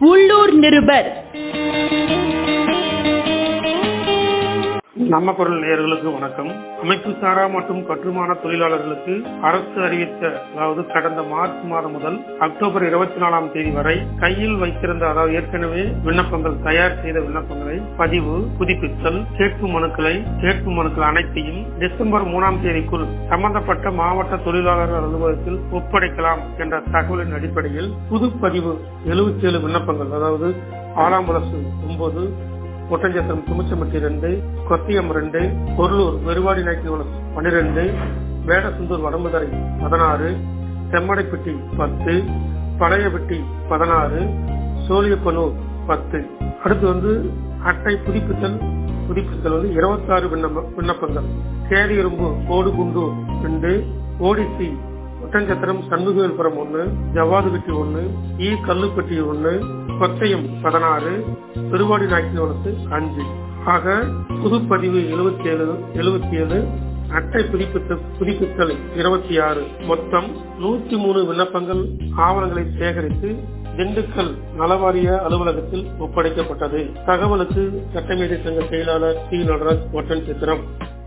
உள்ளூர் நிருபர் நம்ம குரல் நேயர்களுக்கு வணக்கம் அமைப்பு சாரா மற்றும் கட்டுமான தொழிலாளர்களுக்கு அரசு அறிவித்த அதாவது கடந்த மார்ச் மாதம் முதல் அக்டோபர் இருபத்தி நாலாம் தேதி வரை கையில் வைத்திருந்த அதாவது ஏற்கனவே விண்ணப்பங்கள் தயார் செய்த விண்ணப்பங்களை பதிவு புதுப்பித்தல் கேட்பு மனுக்களை கேட்பு மனுக்கள் அனைத்தையும் டிசம்பர் மூணாம் தேதிக்குள் சம்பந்தப்பட்ட மாவட்ட தொழிலாளர் அலுவலகத்தில் ஒப்படைக்கலாம் என்ற தகவலின் அடிப்படையில் புதுப்பதிவு எழுபத்தி ஏழு விண்ணப்பங்கள் அதாவது ஆறாம் பலசு ஒன்பது ஒட்டஞ்சத்திரம் துமுச்சமட்டி ரெண்டு கொத்தியம் ரெண்டு பொருளூர் வெறுவாடி நாய்க்கு பன்னிரெண்டு வேடசுந்தூர் வடமுதரை பதினாறு செம்மடைப்பட்டி பத்து பழையப்பட்டி பதினாறு சோழியப்பனூர் பத்து அடுத்து வந்து அட்டை புதுப்பித்தல் புதுப்பித்தல் வந்து இருபத்தாறு விண்ணப்ப விண்ணப்பங்கள் கேரியரும்பு ஓடுகுண்டூர் ரெண்டு ஓடிசி ஒட்டஞ்சத்திரம் சண்முகவேல்புரம் ஒன்று ஜவாதுபட்டி ஒன்று ஈ கல்லுப்பட்டி ஒன்று கொத்தையம் பதினாறு பெருவாடி நாய்க்கினோலத்து அஞ்சு ஆக புதுப்பதிவு எழுபத்தி ஏழு எழுபத்தி ஏழு அட்டை புதுப்பித்த புதுப்பித்தல் இருபத்தி ஆறு மொத்தம் நூத்தி மூணு விண்ணப்பங்கள் ஆவணங்களை சேகரித்து திண்டுக்கல் நலவாரிய அலுவலகத்தில் ஒப்படைக்கப்பட்டது தகவலுக்கு சட்டமேதை சங்க செயலாளர் சி நடராஜ் ஒட்டன் சித்திரம்